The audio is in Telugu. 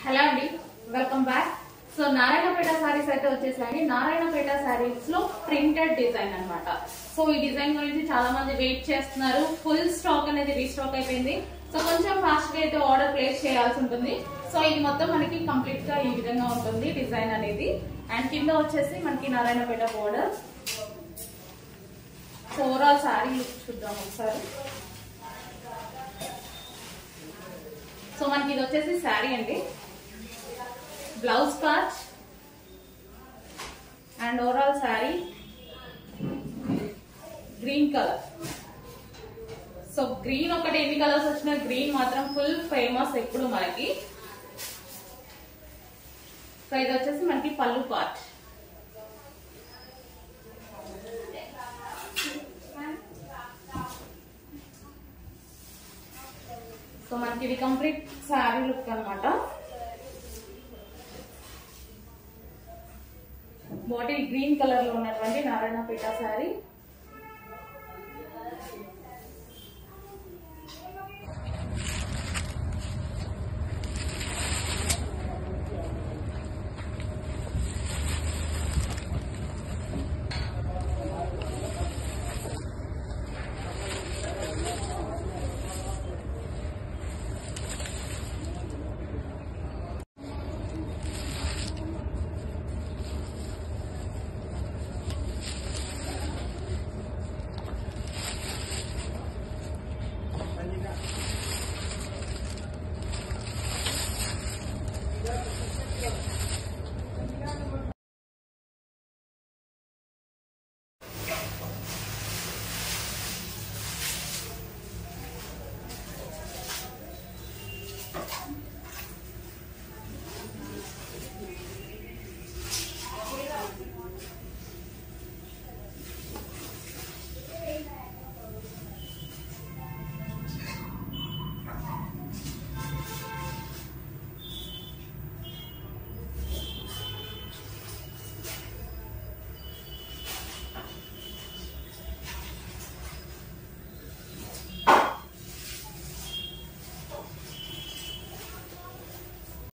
హలో అండి welcome back so Narayanpet saris అయితే వచ్చేసాయి నారాయణపేట సారీస్ లో ప్రింటెడ్ డిజైన్ అన్నమాట సో ఈ డిజైన్ గురించి చాలా మంది వెయిట్ చేస్తున్నారు ఫుల్ స్టాక్ అనేది రీస్టాక్ అయిపోయింది సో కొంచెం ఫాస్ట్ గా అయితే ఆర్డర్ ప్లేస్ చేయాల్సి ఉంటుంది సో ఇది మొత్తం మనకి కంప్లీట్ గా ఈ విధంగా ఉంటుంది డిజైన్ అనేది అండ్ కింద వచ్చేసి మనకి Narayanpet border so overall sari look చూద్దాం ఒకసారి సో మనకి ఇది వచ్చేసి శారీ అండి blouse part and overall sari green colour so green ఒకటి ఎన్ని కలర్స్ వచ్చినా గ్రీన్ మాత్రం ఫుల్ ఫేమస్ ఎప్పుడు మనకి సో ఇది వచ్చేసి మనకి పళ్ళు పార్ట్ సో మనకి ఇది కంప్లీట్ శారీ లుక్ అన్నమాట బాటిల్ గ్రీన్ కలర్ లో ఉన్నటువంటి నారాయణపేట శారీ